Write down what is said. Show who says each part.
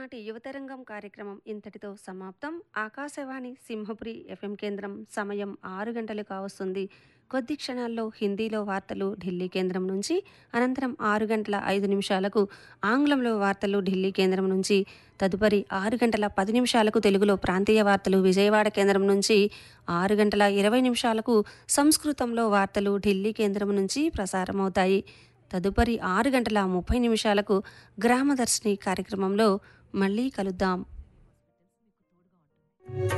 Speaker 1: ఈనాటి యువతరంగం కార్యక్రమం ఇంతటితో సమాప్తం ఆకాశవాణి సింహపురి ఎఫ్ఎం కేంద్రం సమయం ఆరు గంటలు కావస్తుంది కొద్ది క్షణాల్లో హిందీలో వార్తలు ఢిల్లీ కేంద్రం నుంచి అనంతరం ఆరు గంటల ఐదు నిమిషాలకు ఆంగ్లంలో వార్తలు ఢిల్లీ కేంద్రం నుంచి తదుపరి ఆరు గంటల పది నిమిషాలకు తెలుగులో ప్రాంతీయ వార్తలు విజయవాడ కేంద్రం నుంచి ఆరు గంటల ఇరవై నిమిషాలకు సంస్కృతంలో వార్తలు ఢిల్లీ కేంద్రం నుంచి ప్రసారమవుతాయి తదుపరి ఆరు గంటల ముప్పై నిమిషాలకు గ్రామదర్శిని కార్యక్రమంలో మళ్ళీ కలుద్దాం